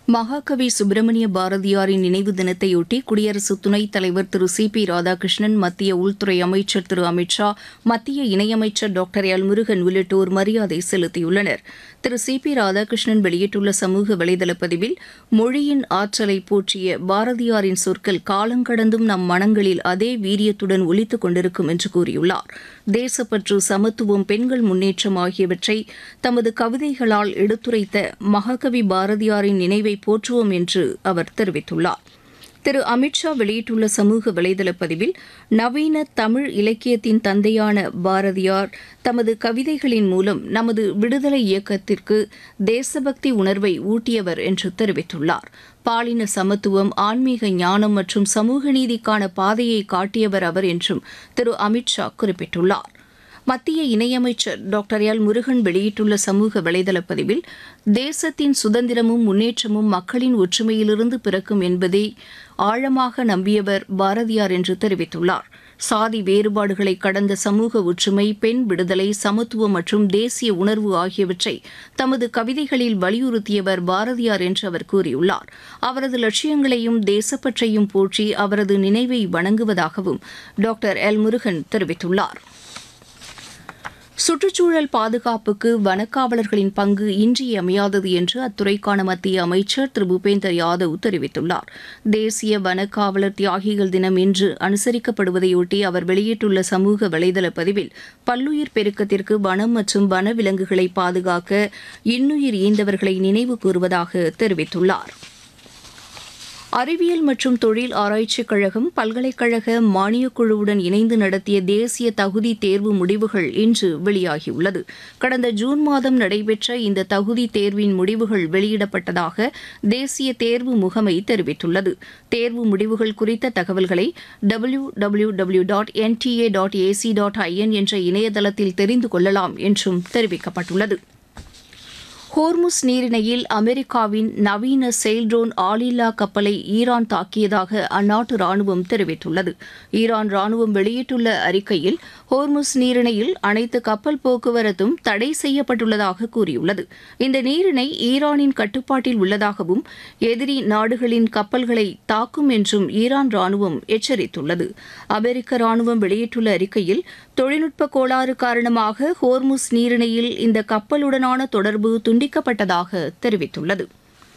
மகாகவி சுப்பிரமணிய பாரதியாரின் நினைவு தினத்தையொட்டி குடியரசு துணைத் தலைவர் திரு சி பி ராதாகிருஷ்ணன் மத்திய உள்துறை அமைச்சர் திரு அமித் ஷா மத்திய இணையமைச்சர் டாக்டர் எல் முருகன் உள்ளிட்டோர் மரியாதை செலுத்தியுள்ளனர் திரு சி பி ராதாகிருஷ்ணன் வெளியிட்டுள்ள சமூக வலைதள பதிவில் மொழியின் ஆற்றலை போற்றிய பாரதியாரின் சொற்கள் காலங்கடந்தும் நம் மனங்களில் அதே வீரியத்துடன் ஒலித்துக் கொண்டிருக்கும் என்று கூறியுள்ளார் தேசப்பற்று சமத்துவம் பெண்கள் முன்னேற்றம் ஆகியவற்றை தமது கவிதைகளால் எடுத்துரைத்த மகாகவி பாரதியாரின் நினைவை போற்றுவோம் என்று அவர் தெரிவித்துள்ளார் திரு அமித்ஷா வெளியிட்டுள்ள சமூக வலைதள பதிவில் நவீன தமிழ் இலக்கியத்தின் தந்தையான பாரதியார் தமது கவிதைகளின் மூலம் நமது விடுதலை இயக்கத்திற்கு தேசபக்தி உணர்வை ஊட்டியவர் என்று தெரிவித்துள்ளார் பாலின சமத்துவம் ஆன்மீக ஞானம் மற்றும் சமூக நீதிக்கான பாதையை காட்டியவர் அவர் என்றும் திரு அமித்ஷா குறிப்பிட்டுள்ளார் மத்திய இணையமைச்சர் டாக்டர் எல் முருகன் வெளியிட்டுள்ள சமூக வலைதள பதிவில் தேசத்தின் சுதந்திரமும் முன்னேற்றமும் மக்களின் ஒற்றுமையிலிருந்து பிறக்கும் என்பதை ஆழமாக நம்பியவர் பாரதியார் என்று தெரிவித்துள்ளார் சாதி வேறுபாடுகளை கடந்த சமூக ஒற்றுமை பெண் விடுதலை சமத்துவம் மற்றும் தேசிய உணர்வு ஆகியவற்றை தமது கவிதைகளில் வலியுறுத்தியவர் பாரதியார் என்று அவர் கூறியுள்ளார் அவரது லட்சியங்களையும் தேசப்பற்றையும் போற்றி அவரது நினைவை வணங்குவதாகவும் டாக்டர் எல் முருகன் தெரிவித்துள்ளார் சுற்றுச்சூழல் பாதுகாப்புக்கு வனக்காவலர்களின் பங்கு இன்றியமையாதது என்று அத்துறைக்கான மத்திய அமைச்சர் திரு பூபேந்தர் யாதவ் தெரிவித்துள்ளார் தேசிய வனக்காவலர் தியாகிகள் தினம் இன்று அனுசரிக்கப்படுவதையொட்டி அவர் வெளியிட்டுள்ள சமூக வலைதள பதிவில் பல்லுயிர் பெருக்கத்திற்கு வனம் மற்றும் வனவிலங்குகளை பாதுகாக்க இன்னுயிர் ஈந்தவர்களை நினைவு கூறுவதாக தெரிவித்துள்ளார் அறிவியல் மற்றும் தொழில் ஆராய்ச்சிக் கழகம் பல்கலைக்கழக மானியக் குழுவுடன் இணைந்து நடத்திய தேசிய தகுதி தேர்வு முடிவுகள் இன்று வெளியாகியுள்ளது கடந்த ஜூன் மாதம் நடைபெற்ற இந்த தகுதி தேர்வின் முடிவுகள் வெளியிடப்பட்டதாக தேசிய தேர்வு முகமை தெரிவித்துள்ளது தேர்வு முடிவுகள் குறித்த தகவல்களை W W W dot NTA dot AC dot IN என்ற இணையதளத்தில் தெரிந்து கொள்ளலாம் என்றும் தெரிவிக்கப்பட்டுள்ளது ஹோர்முஸ் நீரிணையில் அமெரிக்காவின் நவீன செயில்ட்ரோன் ஆளில்லா கப்பலை ஈரான் தாக்கியதாக அந்நாட்டு ராணுவம் தெரிவித்துள்ளது ஈரான் ராணுவம் வெளியிட்டுள்ள அறிக்கையில் ஹோர்முஸ் நீரிணையில் அனைத்து கப்பல் போக்குவரத்தும் தடை செய்யப்பட்டுள்ளதாக கூறியுள்ளது இந்த நீரிணை ஈரானின் கட்டுப்பாட்டில் உள்ளதாகவும் எதிரி நாடுகளின் கப்பல்களை தாக்கும் என்றும் ஈரான் ராணுவம் எச்சரித்துள்ளது அமெரிக்க ராணுவம் வெளியிட்டுள்ள அறிக்கையில் தொழில்நுட்ப கோளாறு காரணமாக ஹோர்முஸ் நீரிணையில் இந்த கப்பலுடனான தொடர்பு துண்டிக்கப்பட்டதாக தெரிவித்துள்ளது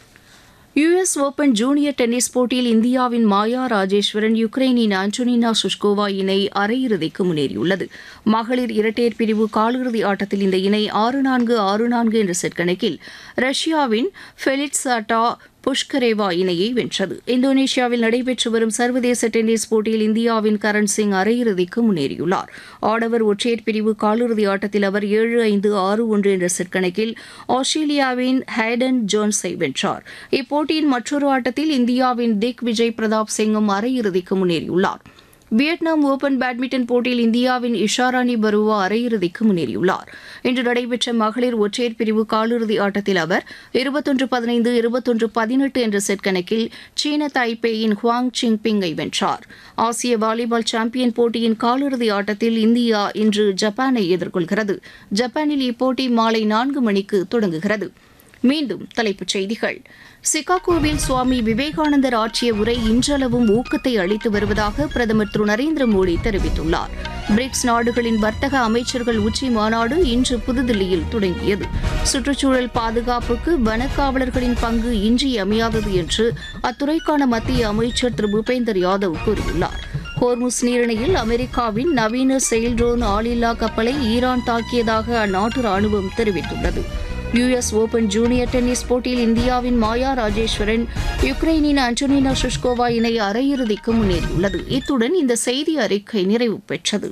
யுஎஸ் ஓபன் ஜூனியர் டென்னிஸ் போட்டியில் இந்தியாவின் மாயா ராஜேஸ்வரன் யுக்ரைனின் ஆண்டோனினா சுஷ்கோவா இணை அரையிறுதிக்கு முன்னேறியுள்ளது மகளிர் இரட்டையர் பிரிவு காலிறுதி ஆட்டத்தில் இந்த இணை ஆறு நான்கு ஆறு நான்கு என்ற செட் கணக்கில் ரஷ்யாவின் ஃபெலிட்சாட்டா புஷ்கரேவா இணையை வென்றது இந்தோனேஷியாவில் நடைபெற்று வரும் சர்வதேச டென்னிஸ் போட்டியில் இந்தியாவின் கரண் சிங் அரையிறுதிக்கு முன்னேறியுள்ளார் ஆடவர் ஒற்றையர் பிரிவு காலிறுதி ஆட்டத்தில் அவர் ஏழு ஐந்து ஆறு ஒன்று என்ற செட் கணக்கில் ஆஸ்திரேலியாவின் ஹைடன் ஜோன்ஸை வென்றார் இப்போட்டியின் மற்றொரு ஆட்டத்தில் இந்தியாவின் திக் விஜய் பிரதாப் சிங்கும் அரையிறுதிக்கு முன்னேறியுள்ளார் வியட்நாம் ஓபன் பேட்மிண்டன் போட்டியில் இந்தியாவின் இஷாராணி பருவா அரையிறுதிக்கு முன்னேறியுள்ளார் இன்று நடைபெற்ற மகளிர் ஒற்றையர் பிரிவு காலிறுதி ஆட்டத்தில் அவர் இருபத்தொன்று பதினைந்து இருபத்தொன்று பதினெட்டு என்ற செட் கணக்கில் சீன தாய்பேயின் ஹுவாங் சிங் பிங்கை வென்றார் ஆசிய வாலிபால் சாம்பியன் போட்டியின் காலிறுதி ஆட்டத்தில் இந்தியா இன்று ஜப்பானை எதிர்கொள்கிறது ஜப்பானில் இப்போட்டி மாலை நான்கு மணிக்கு தொடங்குகிறது மீண்டும் தலைப்புச் செய்திகள் சிகாகோவில் சுவாமி விவேகானந்தர் ஆற்றிய உரை இன்றளவும் ஊக்கத்தை அளித்து வருவதாக பிரதமர் திரு நரேந்திர மோடி தெரிவித்துள்ளார் பிரிக்ஸ் நாடுகளின் வர்த்தக அமைச்சர்கள் உச்சி மாநாடு இன்று புதுதில்லியில் தொடங்கியது சுற்றுச்சூழல் பாதுகாப்புக்கு வனக்காவலர்களின் பங்கு இன்றியமையாதது என்று அத்துறைக்கான மத்திய அமைச்சர் திரு பூபேந்தர் யாதவ் கூறியுள்ளார் ஹோர்முஸ் நீரிணையில் அமெரிக்காவின் நவீன செயல்ட்ரோன் ஆளில்லா கப்பலை ஈரான் தாக்கியதாக அந்நாட்டு ராணுவம் தெரிவித்துள்ளது யுஎஸ் ஓபன் ஜூனியர் டென்னிஸ் போட்டியில் இந்தியாவின் மாயா ராஜேஸ்வரன் யுக்ரைனின் அன்டோனினா சுஷ்கோவா இணை அரையிறுதிக்கு முன்னேறியுள்ளது இத்துடன் இந்த செய்தி அறிக்கை நிறைவு பெற்றது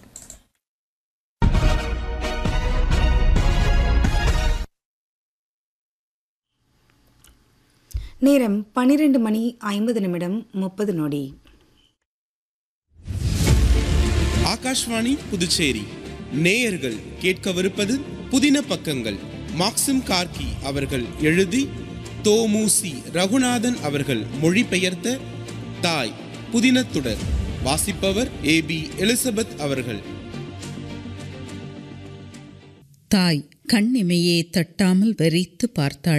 நேரம் பன்னிரண்டு மணி ஐம்பது நிமிடம் முப்பது நொடி ஆகாஷ்வாணி புதுச்சேரி நேயர்கள் கேட்கவிருப்பது புதின பக்கங்கள் மாக்சிம் கார்கி அவர்கள் எழுதி தோமுசி ரகுநாதன் அவர்கள் மொழிபெயர்த்த தாய் புதினத்துடர் வாசிப்பவர் ஏ பி எலிசபெத் அவர்கள் தாய் கண்ணிமையே தட்டாமல் வெறித்து பார்த்தாள்